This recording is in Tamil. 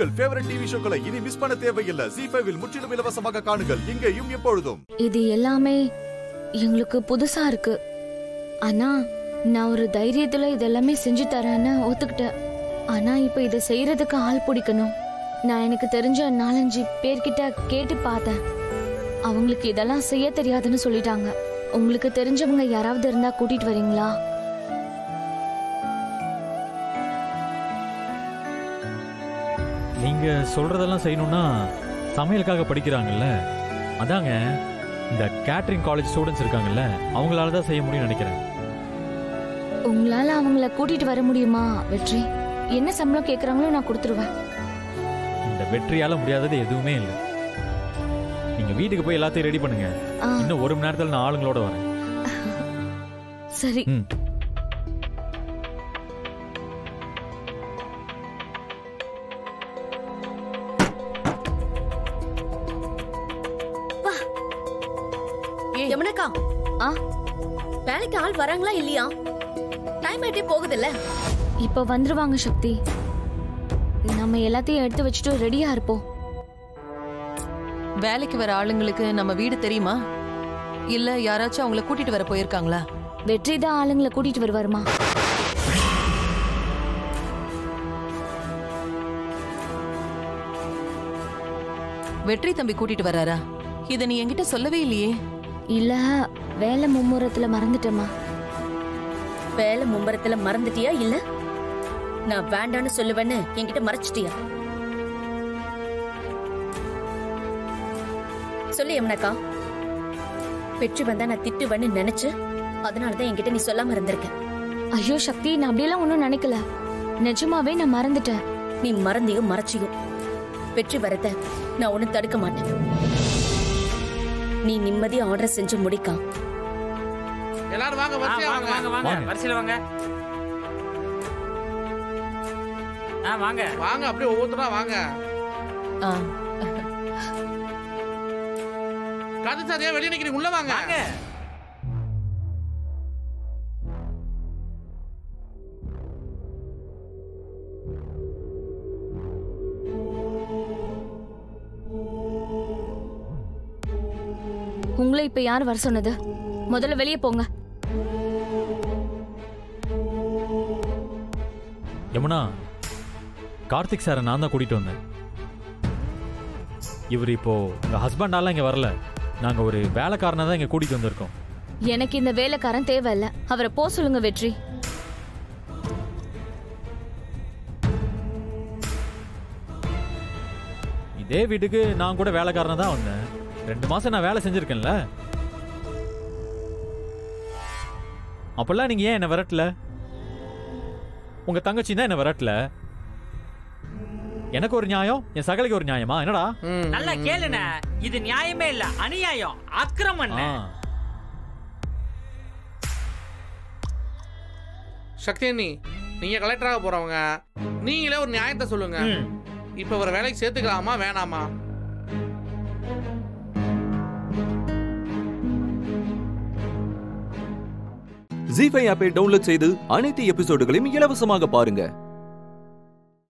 உங்கள் ஃபேவரட் டிவி ஷோக்களை இனி மிஸ் பண்ண தேவையில்லை ஜி ஃபைவில் முற்றிலும் இலவசமாக காணுங்கள் இங்கேயும் எப்பொழுதும் இது எல்லாமே எங்களுக்கு புதுசா இருக்கு ஆனா நான் ஒரு தைரியத்துல இதெல்லாமே செஞ்சு தரேன்னு ஒத்துக்கிட்டேன் ஆனா இப்ப இதை செய்யறதுக்கு ஆள் பிடிக்கணும் நான் எனக்கு தெரிஞ்ச நாலஞ்சு பேர்கிட்ட கேட்டு பார்த்தேன் அவங்களுக்கு இதெல்லாம் செய்ய தெரியாதுன்னு சொல்லிட்டாங்க உங்களுக்கு தெரிஞ்சவங்க யாராவது இருந்தா கூட்டிட்டு வரீங்களா நீங்க சொல்றதெல்லாம் செய்யணும்னா சமையலுக்காக படிக்கிறாங்கல்ல அதாங்க இந்த கேட்டரிங் காலேஜ் ஸ்டூடெண்ட்ஸ் இருக்காங்கல்ல அவங்களால தான் செய்ய முடியும்னு நினைக்கிறேன் உங்களால அவங்கள கூட்டிட்டு வர முடியுமா வெற்றி என்ன சம்பளம் கேக்குறாங்களோ நான் கொடுத்துருவேன் இந்த வெற்றியால முடியாதது எதுவுமே இல்லை நீங்க வீட்டுக்கு போய் எல்லாத்தையும் ரெடி பண்ணுங்க ஆ, இன்னும் ஒரு மணி நேரத்துல நான் ஆளுங்களோட வரேன் சரி ம் யமுனக்கா ஆ வேலைக்கு ஆள் வராங்களா இல்லையா டைம் ஆயிட்டே போகுதுல்ல இப்ப வந்துருவாங்க சக்தி நம்ம எல்லாத்தையும் எடுத்து வச்சுட்டு ரெடியா இருப்போம் வேலைக்கு வர ஆளுங்களுக்கு நம்ம வீடு தெரியுமா இல்ல யாராச்சும் அவங்கள கூட்டிட்டு வர போயிருக்காங்களா வெற்றி தான் ஆளுங்களை கூட்டிட்டு வருவாருமா வெற்றி தம்பி கூட்டிட்டு வராரா இத நீ என்கிட்ட சொல்லவே இல்லையே இல்ல வேலை மும்முரத்துல மறந்துட்டேமா வேலை மும்பரத்துல மறந்துட்டியா இல்ல நான் வேண்டான்னு சொல்லுவேன்னு என்கிட்ட மறைச்சிட்டியா சொல்லு யமுனக்கா வெற்றி வந்தா நான் திட்டுவேன்னு நினைச்சு அதனாலதான் என்கிட்ட நீ சொல்லாம இருந்திருக்க ஐயோ சக்தி நான் அப்படியெல்லாம் ஒன்றும் நினைக்கல நிஜமாவே நான் மறந்துட்டேன் நீ மறந்தியும் மறைச்சியும் வெற்றி வரத நான் ஒன்னும் தடுக்க மாட்டேன் நீ நிம்மதியா ஆர்டர் செஞ்சு முடிக்கா எல்லாரும் வாங்க ஆ, வரிசையா வாங்க வாங்க வாங்க வாங்க வாங்க. வரிசையில் வாங்க ஆ வாங்க வாங்க அப்படியே ஒவ்வொருத்தரா வாங்க ஆ, கதை சாரியா வெளியே நிக்கிறீங்க உள்ள வாங்க வாங்க உங்களை இப்ப யார் வர சொன்னது முதல்ல வெளியே போங்க யமுனா கார்த்திக் சாரை நான் தான் கூட்டிட்டு வந்தேன் இவர் இப்போ உங்க ஹஸ்பண்டாலாம் இங்க வரல நாங்க ஒரு வேலைக்காரனை தான் இங்க கூட்டிட்டு வந்திருக்கோம் எனக்கு இந்த வேலைக்காரன் தேவையில்ல அவரை போ சொல்லுங்க வெற்றி இதே வீட்டுக்கு நான் கூட வேலைக்காரனா தான் வந்தேன் ரெண்டு மாசம் நான் வேலை செஞ்சிருக்கேன்ல அப்பெல்லாம் நீங்க ஏன் என்ன விரட்டல உங்க தங்கச்சி தான் என்ன விரட்டல எனக்கு ஒரு நியாயம் என் சகலைக்கு ஒரு நியாயமா என்னடா ம், நல்லா ம், கேளுண்ணே இது நியாயமே இல்ல அநியாயம் அக்கிரமம் ஆ, சக்தி அண்ணி நீங்க கலெக்டராக போறவங்க நீங்களே ஒரு நியாயத்தை சொல்லுங்க ம். இப்ப ஒரு வேலைக்கு சேர்த்துக்கலாமா வேணாமா ஜி ஃபைவ் ஆப்பை டவுன்லோட் செய்து அனைத்து எபிசோடுகளையும் இலவசமாக பாருங்க